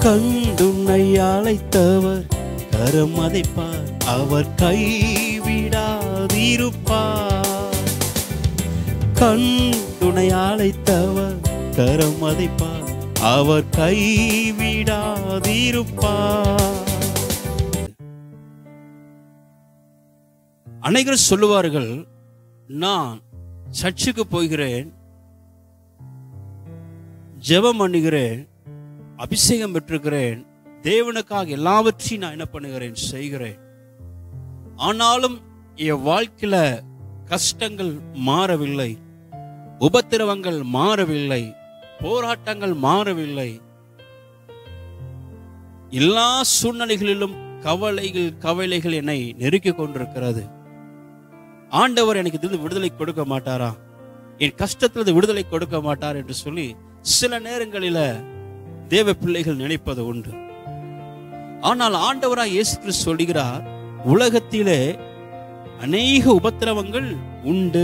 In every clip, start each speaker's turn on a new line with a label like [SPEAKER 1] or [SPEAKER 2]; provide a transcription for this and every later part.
[SPEAKER 1] கண்டுன்னை அழைத்தவர் கரம் அதைப்பார் அவர் கைவிடாதிருப்பார் கண்டுனை அழைத்தவர் கரம் அதைப்பார் அவர் கைவிடாதிருப்பார் அனைவரும் சொல்லுவார்கள் நான் சர்ச்சுக்கு போகிறேன் ஜெபம் பண்ணுகிறேன் அபிஷேகம் பெற்றிருக்கிறேன் தேவனுக்காக எல்லாவற்றையும் நான் என்ன பண்ணுகிறேன் செய்கிறேன் ஆனாலும் என் வாழ்க்கையில கஷ்டங்கள் மாறவில்லை உபத்திரவங்கள் மாறவில்லை போராட்டங்கள் மாறவில்லை எல்லா சூழ்நிலைகளிலும் கவலைகள் கவலைகள் என்னை நெருக்கிக் கொண்டிருக்கிறது ஆண்டவர் எனக்கு இதிலிருந்து விடுதலை கொடுக்க மாட்டாரா என் கஷ்டத்திலிருந்து விடுதலை கொடுக்க மாட்டார் என்று சொல்லி சில நேரங்களில தேவ பிள்ளைகள் நினைப்பது உண்டு ஆனால் ஆண்டவராய் இயேசு கிறிஸ்து சொல்லுகிறார் உலகத்திலே அநேக உபத்திரவங்கள் உண்டு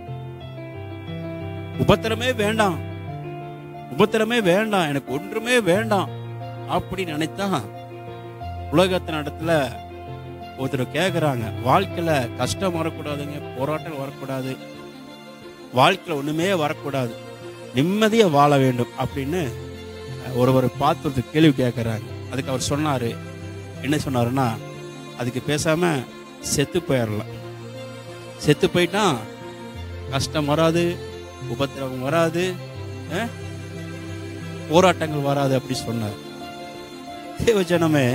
[SPEAKER 1] உபத்திரமே வேண்டாம் உபத்திரமே வேண்டாம் எனக்கு ஒன்றுமே வேண்டாம் அப்படி நினைத்தா உலகத்தின் இடத்துல ஒருத்தர் கேட்குறாங்க வாழ்க்கையில கஷ்டம் வரக்கூடாதுங்க போராட்டம் வரக்கூடாது வாழ்க்கையில ஒண்ணுமே வரக்கூடாது நிம்மதியா வாழ வேண்டும் அப்படின்னு ஒருவர் பார்த்து ஒருத்தர் கேள்வி கேட்குறாங்க அதுக்கு அவர் சொன்னாரு என்ன சொன்னாருன்னா அதுக்கு பேசாம செத்து போயிடலாம் செத்து போயிட்டான் கஷ்டம் வராது உபத்திரவம் வராது அஹ், போராட்டங்கள் வராது அப்படி சொன்னார் தேவ ஜனமே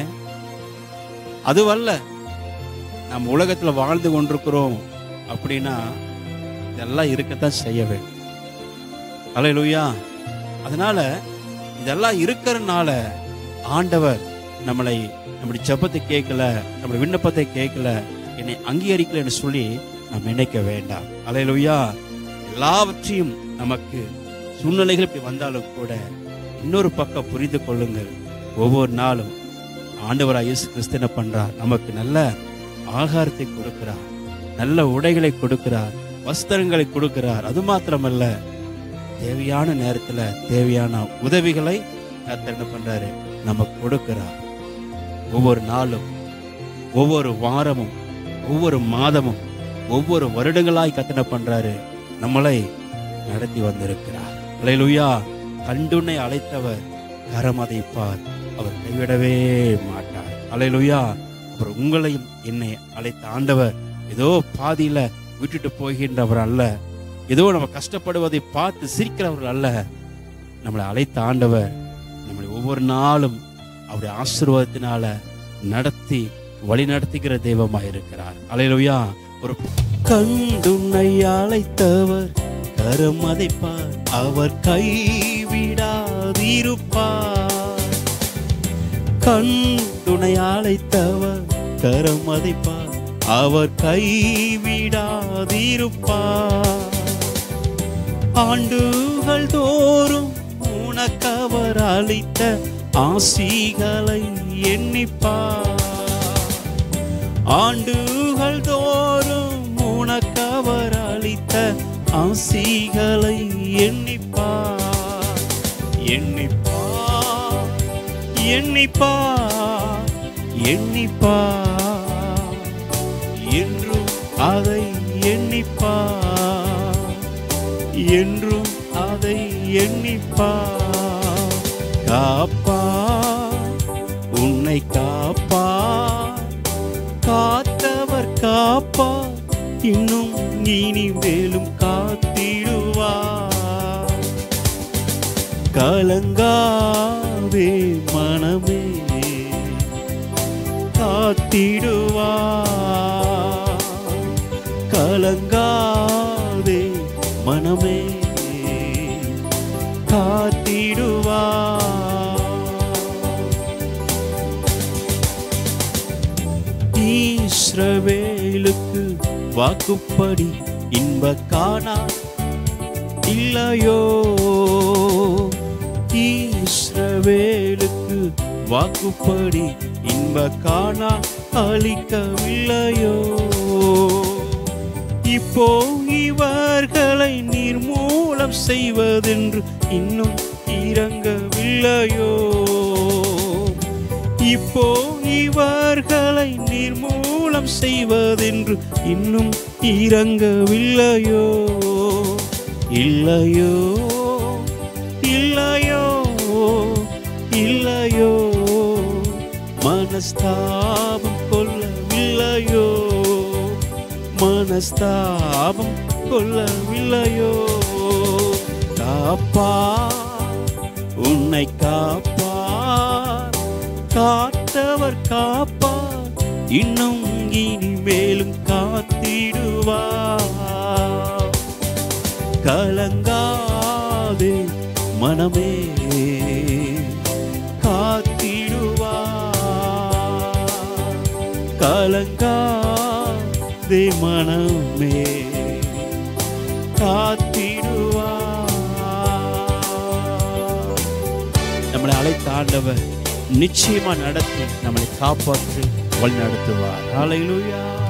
[SPEAKER 1] அதுவல்ல நம்ம உலகத்துல வாழ்ந்து கொண்டிருக்கிறோம் அப்படின்னா இதெல்லாம் இருக்கத்தான் செய்ய வேண்டும் அலையலுயா அதனால இதெல்லாம் இருக்கிறனால ஆண்டவர் நம்மளை நம்முடைய ஜெபத்தை கேட்கல நம்முடைய விண்ணப்பத்தை கேட்கல என்னை அங்கீகரிக்கலன்னு சொல்லி நாம் நினைக்க வேண்டாம் அலையலுயா எல்லாவற்றையும் நமக்கு சூழ்நிலைகள் இப்படி வந்தாலும் கூட இன்னொரு பக்கம் புரிந்து கொள்ளுங்கள் ஒவ்வொரு நாளும் ஆண்டவராக இயேசு கிறிஸ்து என்ன பண்றார் நமக்கு நல்ல ஆகாரத்தை கொடுக்கிறார் நல்ல உடைகளை கொடுக்கிறார் வஸ்திரங்களை கொடுக்கிறார் அது மாத்திரமல்ல தேவையான நேரத்துல தேவையான உதவிகளை கர்த்தர் என்ன பண்றாரு நமக்கு கொடுக்கிறார் ஒவ்வொரு நாளும் ஒவ்வொரு வாரமும் ஒவ்வொரு மாதமும் ஒவ்வொரு வருடங்களாய் கர்த்தர் என்ன பண்றாரு நம்மளை நடத்தி வந்திருக்கிறார் அல்லேலூயா கண்டுனை அழைத்தவர் கரம் அதைப்பார் அவர் கைவிடவே மாட்டார் அல்லேலூயா அவர் உங்களையும் என்னை அழைத்த ஆண்டவர் ஏதோ பாதியில விட்டுட்டு போகின்றவர் அல்ல ஏதோ நம்ம கஷ்டப்படுவதை பார்த்து சிரிக்கிறவர்கள் அல்ல நம்மளை அழைத்த ஆண்டவர் நம்மளை ஒவ்வொரு நாளும் அவருடைய ஆசீர்வாதத்தினால நடத்தி வழி நடத்துகிற தெய்வமாய் இருக்கிறார் அலையிலுயா ஒரு கண்டுன்னை அழைத்தவர் கரம் அதைப்பார் அவர் கைவிடாதிருப்பார் கண்டுனை அழைத்தவர் கரம் அதைப்பார் அவர் கைவிடாதிருப்பார் ஆண்டுகள் தோறும் உனக்கவர் அளித்த ஆசிகளை எண்ணிப்பார் ஆண்டுகள் தோறும் உனக்கவர் அளித்த ஆசிகளை எண்ணிப்பார் எண்ணிப்பார் எண்ணிப்பார் எண்ணிப்பார் என்றும் அதை எண்ணிப்பார் என்றும் அதை எண்ணிப்பார் காப்பார் உன்னை காப்பார் காத்தவர் காப்பார் இன்னும் இனி மேலும் காத்திடுவார் கலங்காதே மனமே காத்திடுவார் கலங்காதே மனமே காத்திடுவார் ஈஸ்ரவேலுக்கு வாக்குப்படி இன்ப காணா இல்லையோ ஈஸ்ரவேலுக்கு வாக்குப்படி இன்ப காணா அளிக்கவில்லையோ இப்போ இவர்களை நிர்மூலம் செய்வதென்று இன்னும் இறங்கவில்லையோ இப்போ இவர்களை நிர்மூலம் செய்வதென்று இன்னும் இறங்கவில்லையோ இல்லையோ இல்லையோ இல்லையோ மனஸ்தாபம் கொள்ளவில்லையோ மனஸ்தாபம் கொள்ளவில்லையோ காப்பா உன்னை காப்பார் காத்தவர் காப்பார் இன்னும் இனிமேலும் காத்திடுவார் கலங்காதே மனமே காத்திடுவார் கலங்காதே மனமே காத்திடுவார் நம்மளை அழைத்த ஆண்டவர் நிச்சயமா நடத்தி நம்மளை காப்பாற்றி வழி நடத்துவார் ஹalleluya